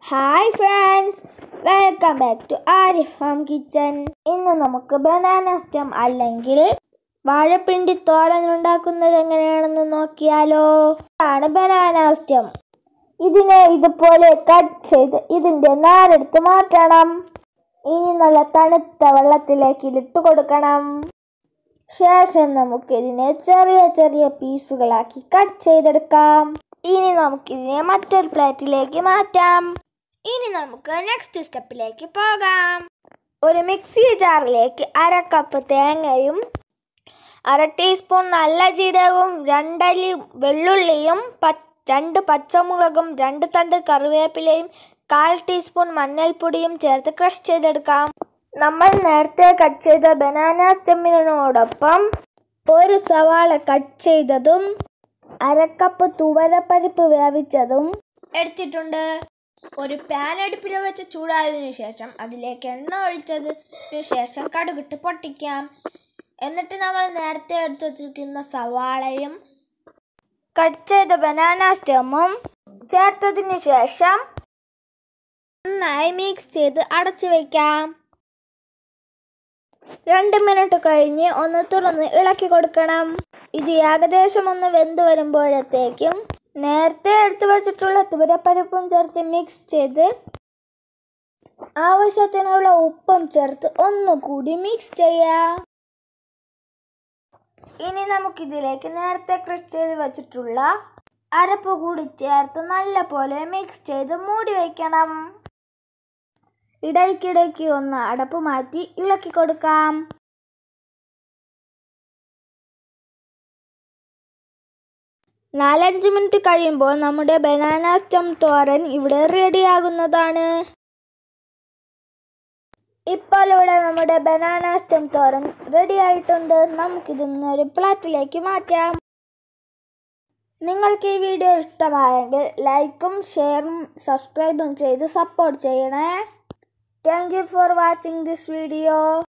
hi friends welcome back to Arif home kitchen ഇന്ന് നമുക്ക് banana stem അല്ലെങ്കിൽ വാഴപ്പിണ്ടി തോരൻ ഉണ്ടാക്കുന്നത് എങ്ങനെയാണെന്ന് നോക്കിയാലോ ആണ് ബനാന സ്റ്റം ഇതിനെ ഇതുപോലെ കട്ട് ചെയ്ത് ഇതിൻ്റെ നാരെടുത്ത് മാറ്റണം ഇനി നല്ല തണുത്ത വെള്ളത്തിലേക്ക് ഇട്ട് കൊടുക്കണം ശേഷം നമുക്ക് ഇതിനെ ചെറിയ ചെറിയ പീസുകളാക്കി കട്ട് ചെയ്തെടുക്കാം ഇനി നമുക്കിതിനെ മറ്റൊരു പ്ലേറ്റിലേക്ക് മാറ്റാം ഇനി നമുക്ക് നെക്സ്റ്റ് സ്റ്റെപ്പിലേക്ക് പോകാം ഒരു മിക്സി ജാറിലേക്ക് അര കപ്പ് തേങ്ങയും അര ടീസ്പൂൺ നല്ല ജീരകവും രണ്ടല്ലി വെള്ളുള്ളിയും പ- രണ്ട് പച്ചമുളകും രണ്ട് തണ്ട് കറിവേപ്പിലയും കാൽ ടീസ്പൂൺ മഞ്ഞൾപ്പൊടിയും ചേർത്ത് ക്രഷ് ചെയ്തെടുക്കാം നമ്മൾ നേരത്തെ കട്ട് ചെയ്ത ബനാന സ്റ്റെമ്മിനോടൊപ്പം ഒരു സവാള കട്ട് ചെയ്തതും അരക്കപ്പ് തുവരപ്പരിപ്പ് വേവിച്ചതും എടുത്തിട്ടുണ്ട് ഒരു പാൻ അടുപ്പിൽ വെച്ച് ചൂടായതിനു ശേഷം അതിലേക്ക് എണ്ണ ഒഴിച്ചതിനു ശേഷം കടുകിട്ട് പൊട്ടിക്കാം എന്നിട്ട് നമ്മൾ നേരത്തെ എടുത്തു വച്ചിരിക്കുന്ന സവാളയും കട്ട് ചെയ്ത ബനാന സ്റ്റെമ്മും ചേർത്തതിനു ശേഷം നന്നായി മിക്സ് ചെയ്ത് അടച്ചു വയ്ക്കാം രണ്ട് മിനിറ്റ് കഴിഞ്ഞ് ഒന്ന് തുറന്ന് ഇളക്കി കൊടുക്കണം ഇത് ഏകദേശം ഒന്ന് വെന്ത് വരുമ്പോഴത്തേക്കും നേരത്തെ എടുത്തു വെച്ചിട്ടുള്ള തുവരപ്പരിപ്പും ചേർത്ത് മിക്സ് ചെയ്ത് ആവശ്യത്തിനുള്ള ഉപ്പും ചേർത്ത് ഒന്നുകൂടി മിക്സ് ചെയ്യാം ഇനി നമുക്കിതിലേക്ക് നേരത്തെ ക്രഷ് ചെയ്ത് വെച്ചിട്ടുള്ള അരപ്പ് കൂടി ചേർത്ത് നല്ല പോലെ മിക്സ് ചെയ്ത് മൂടി വയ്ക്കണം ഇടയ്ക്കിടയ്ക്ക് ഒന്ന് അടപ്പ് മാറ്റി ഇളക്കി കൊടുക്കാം നാലഞ്ച് മിനിറ്റ് കഴിയുമ്പോൾ നമ്മുടെ ബനാന സ്റ്റം തോരൻ ഇവിടെ റെഡിയാകുന്നതാണ് ഇപ്പോൾ ഇവിടെ നമ്മുടെ ബനാന സ്റ്റം തോരൻ റെഡി ആയിട്ടുണ്ട് നമുക്കിതൊന്ന് ഒരു പ്ലാറ്റിലേക്ക് മാറ്റാം നിങ്ങൾക്ക് ഈ വീഡിയോ ഇഷ്ടമായെങ്കിൽ ലൈക്കും ഷെയറും സബ്സ്ക്രൈബും ചെയ്ത് സപ്പോർട്ട് ചെയ്യണേ thank you for watching this video